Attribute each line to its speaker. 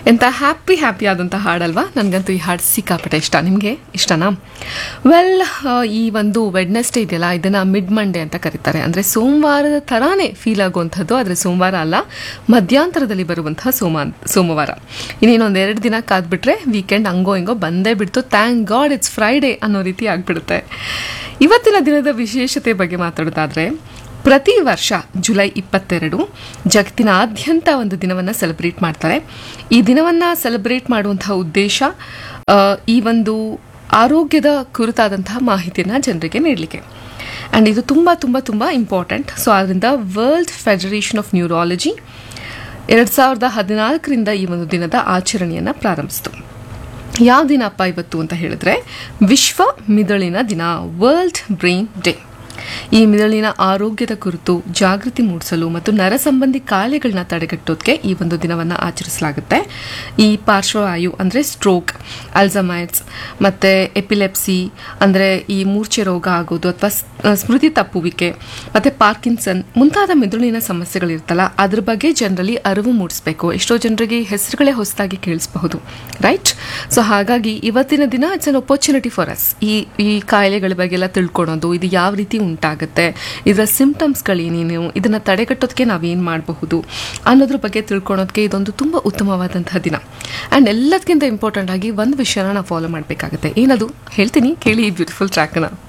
Speaker 1: ಎಂಥ happy happy ಆದಂಥ ಹಾಡಲ್ವಾ ನನಗಂತೂ ಈ ಹಾಡು ಸಿಕ್ಕಾಪಟ್ಟೆ ಇಷ್ಟ ನಿಮಗೆ ಇಷ್ಟನಾ ವೆಲ್ ಈ ಒಂದು ವೆಡ್ನೆಸ್ಡೇ ಇದೆಯಲ್ಲ ಇದನ್ನು ಮಿಡ್ ಮಂಡೇ ಅಂತ ಕರೀತಾರೆ ಅಂದರೆ ಸೋಮವಾರದ ಥರಾನೇ ಫೀಲ್ ಆಗುವಂಥದ್ದು ಆದರೆ ಸೋಮವಾರ ಅಲ್ಲ ಮಧ್ಯಾಂತರದಲ್ಲಿ ಬರುವಂತಹ ಸೋಮ ಸೋಮವಾರ ಇನ್ನೇನೊಂದು ಎರಡು ದಿನ ಕಾದ್ಬಿಟ್ರೆ ವೀಕೆಂಡ್ ಹಂಗೋ ಹಿಂಗೋ ಬಂದೇ ಬಿಡ್ತು ಥ್ಯಾಂಕ್ ಗಾಡ್ ಇಟ್ಸ್ ಫ್ರೈಡೇ ಅನ್ನೋ ರೀತಿ ಆಗಿಬಿಡುತ್ತೆ ಇವತ್ತಿನ ದಿನದ ವಿಶೇಷತೆ ಬಗ್ಗೆ ಮಾತಾಡೋದಾದರೆ ಪ್ರತಿ ವರ್ಷ ಜುಲೈ ಇಪ್ಪತ್ತೆರಡು ಜಗತ್ತಿನಾದ್ಯಂತ ಒಂದು ದಿನವನ್ನು ಸೆಲೆಬ್ರೇಟ್ ಮಾಡ್ತಾರೆ ಈ ದಿನವನ್ನು ಸೆಲೆಬ್ರೇಟ್ ಮಾಡುವಂತಹ ಉದ್ದೇಶ ಆ, ಈ ಒಂದು ಆರೋಗ್ಯದ ಕುರಿತಾದಂತಹ ಮಾಹಿತಿಯನ್ನು ಜನರಿಗೆ ನೀಡಲಿಕ್ಕೆ ಆ್ಯಂಡ್ ಇದು ತುಂಬ ತುಂಬ ತುಂಬ ಇಂಪಾರ್ಟೆಂಟ್ ಸೊ ಆದ್ದರಿಂದ ವರ್ಲ್ಡ್ ಫೆಡರೇಷನ್ ಆಫ್ ನ್ಯೂರಾಲಜಿ ಎರಡು ಸಾವಿರದ ಹದಿನಾಲ್ಕರಿಂದ ಈ ಒಂದು ದಿನದ ಆಚರಣೆಯನ್ನು ಪ್ರಾರಂಭಿಸಿತು ಯಾವ ದಿನಪ್ಪ ಇವತ್ತು ಅಂತ ಹೇಳಿದ್ರೆ ವಿಶ್ವ ಮಿದುಳಿನ ದಿನ ವರ್ಲ್ಡ್ ಬ್ರೈನ್ ಡೇ ಈ ಮಿದುಳಿನ ಆರೋಗ್ಯದ ಕುರಿತು ಜಾಗೃತಿ ಮೂಡಿಸಲು ಮತ್ತು ನರ ಸಂಬಂಧಿ ಕಾಯಿಲೆಗಳನ್ನ ತಡೆಗಟ್ಟೋದಕ್ಕೆ ಈ ಒಂದು ದಿನವನ್ನು ಆಚರಿಸಲಾಗುತ್ತೆ ಈ ಪಾರ್ಶ್ವವಾಯು ಅಂದರೆ ಸ್ಟ್ರೋಕ್ ಅಲ್ಝಮೈರ್ಸ್ ಮತ್ತು ಎಪಿಲೆಪ್ಸಿ ಅಂದರೆ ಈ ಮೂರ್ಛೆ ರೋಗ ಆಗೋದು ಅಥವಾ ಸ್ಮೃತಿ ತಪ್ಪುವಿಕೆ ಮತ್ತು ಪಾರ್ಕಿನ್ಸನ್ ಮುಂತಾದ ಮಿದುಳಿನ ಸಮಸ್ಯೆಗಳಿರ್ತಲ್ಲ ಅದ್ರ ಬಗ್ಗೆ ಜನರಲ್ಲಿ ಅರಿವು ಮೂಡಿಸಬೇಕು ಎಷ್ಟೋ ಜನರಿಗೆ ಈ ಹೆಸರುಗಳೇ ಹೊಸದಾಗಿ ಕೇಳಿಸಬಹುದು ರೈಟ್ ಸೊ ಹಾಗಾಗಿ ಇವತ್ತಿನ ದಿನ it's an opportunity for us ಈ ಈ ಕಾಯಿಲೆಗಳ ಬಗ್ಗೆ ಎಲ್ಲ ತಿಳ್ಕೊಳೋದು ಇದು ಯಾವ ರೀತಿ ಉಂಟಾಗುತ್ತೆ ಇದರ ಸಿಂಪ್ಟಮ್ಸ್ಗಳೇನೇನು ಇದನ್ನು ತಡೆಗಟ್ಟೋದಕ್ಕೆ ನಾವೇನು ಮಾಡಬಹುದು ಅನ್ನೋದ್ರ ಬಗ್ಗೆ ತಿಳ್ಕೊಳೋದಕ್ಕೆ ಇದೊಂದು ತುಂಬ ಉತ್ತಮವಾದಂತಹ ದಿನ ಆ್ಯಂಡ್ ಎಲ್ಲದಕ್ಕಿಂತ ಇಂಪಾರ್ಟೆಂಟ್ ಆಗಿ ಒಂದು ವಿಷಯನ ನಾವು ಫಾಲೋ ಮಾಡಬೇಕಾಗುತ್ತೆ ಏನದು ಹೇಳ್ತೀನಿ ಕೇಳಿ ಈ ಬ್ಯೂಟಿಫುಲ್ ಟ್ರ್ಯಾಕನ್ನ